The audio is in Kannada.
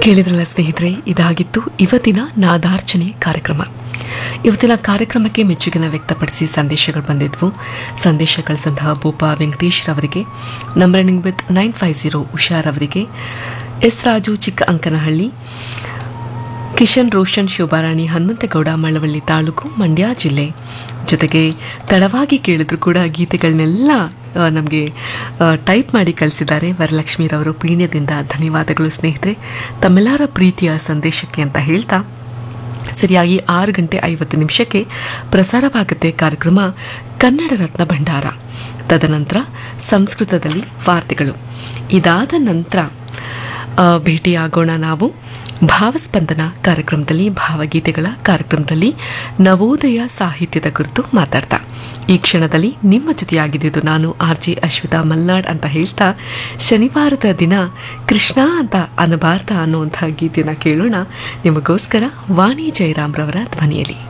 ಕೇಳಿದ್ರಲ್ಲ ಸ್ನೇಹಿತರೆ ಇದಾಗಿತ್ತು ಇವತ್ತಿನ ನಾದಾರ್ಚನೆ ಕಾರ್ಯಕ್ರಮ ಇವತ್ತಿನ ಕಾರ್ಯಕ್ರಮಕ್ಕೆ ಮೆಚ್ಚುಗೆನ ವ್ಯಕ್ತಪಡಿಸಿ ಸಂದೇಶಗಳು ಬಂದಿದ್ವು ಸಂದೇಶ ಕಳಿಸಿದಂತಹ ಬೋಪಾ ವೆಂಕಟೇಶ್ ರವರಿಗೆ numbering with nine five zero ಉಷಾರ್ ಅವರಿಗೆ ಎಸ್ ರಾಜು ಚಿಕ್ಕ ಅಂಕನಹಳ್ಳಿ ಕಿಶನ್ ರೋಷನ್ ಶೋಭಾರಾಣಿ ಹನುಮಂತಗೌಡ ಮಳವಳ್ಳಿ ತಾಲೂಕು ಮಂಡ್ಯ ಜಿಲ್ಲೆ ಜೊತೆಗೆ ತಡವಾಗಿ ಕೇಳಿದ್ರು ಕೂಡ ಗೀತೆಗಳನ್ನೆಲ್ಲ ನಮಗೆ ಟೈಪ್ ಮಾಡಿ ಕಳಿಸಿದ್ದಾರೆ ವರಲಕ್ಷ್ಮಿರವರು ಪೀಣ್ಯದಿಂದ ಧನ್ಯವಾದಗಳು ಸ್ನೇಹಿತರೆ ತಮ್ಮೆಲ್ಲರ ಪ್ರೀತಿಯ ಸಂದೇಶಕ್ಕೆ ಅಂತ ಹೇಳ್ತಾ ಸರಿಯಾಗಿ ಆರು ಗಂಟೆ ಐವತ್ತು ನಿಮಿಷಕ್ಕೆ ಪ್ರಸಾರವಾಗುತ್ತೆ ಕಾರ್ಯಕ್ರಮ ಕನ್ನಡ ರತ್ನ ಭಂಡಾರ ತದನಂತರ ಸಂಸ್ಕೃತದಲ್ಲಿ ವಾರ್ತೆಗಳು ಇದಾದ ನಂತರ ಆ, ಭೇಟಿಯಾಗೋಣ ನಾವು ಭಾವಸ್ಪಂದನ ಕಾರ್ಯಕ್ರಮದಲ್ಲಿ ಭಾವಗೀತೆಗಳ ಕಾರ್ಯಕ್ರಮದಲ್ಲಿ ನವೋದಯ ಸಾಹಿತ್ಯದ ಕುರಿತು ಮಾತಾಡ್ತಾ ಈ ಕ್ಷಣದಲ್ಲಿ ನಿಮ್ಮ ಜೊತೆಯಾಗಿದ್ದು ನಾನು ಆರ್ ಜೆ ಅಶ್ವಿತಾ ಮಲ್ನಾಡ್ ಅಂತ ಹೇಳ್ತಾ ಶನಿವಾರದ ದಿನ ಕೃಷ್ಣ ಅಂತ ಅನ್ನಬಾರ್ದ ಅನ್ನುವಂಥ ಗೀತೆನ ಕೇಳೋಣ ನಿಮಗೋಸ್ಕರ ವಾಣಿ ಜಯರಾಮ್ರವರ ಧ್ವನಿಯಲ್ಲಿ